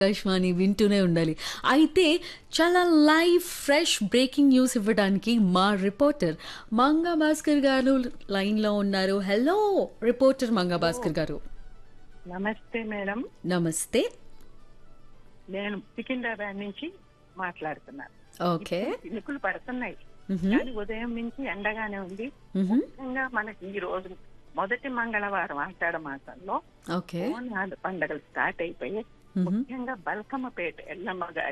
ఆకాశవాణి వింటూనే ఉండాలి అయితే చాలా లైవ్ ఫ్రెష్ బ్రేకింగ్ న్యూస్ ఇవ్వడానికి మా రిపోర్టర్ మంగా భాస్కర్ గారు లైన్లో ఉన్నారు హలో రిపోర్టర్ మంగా భాస్కర్ గారు నమస్తే మేడం నమస్తే నేను సికింద్రాబాద్ నుంచి మాట్లాడుతున్నాను ఓకే చినుకులు పడుతున్నాయి మ్హూ. కానీ ఉదయం నుంచి ఎండగానే ఉంది మ్హూ. ముఖ్యంగా మనకి ఈ రోజు మొదటి మంగళవారం ఆషాఢ మాసంలో ఓకే బోనాలు పండుగలు స్టార్ట్ అయిపోయి మ్హూ. ముఖ్యంగా బల్కమ్మపేట ఎల్లమ్మ గారి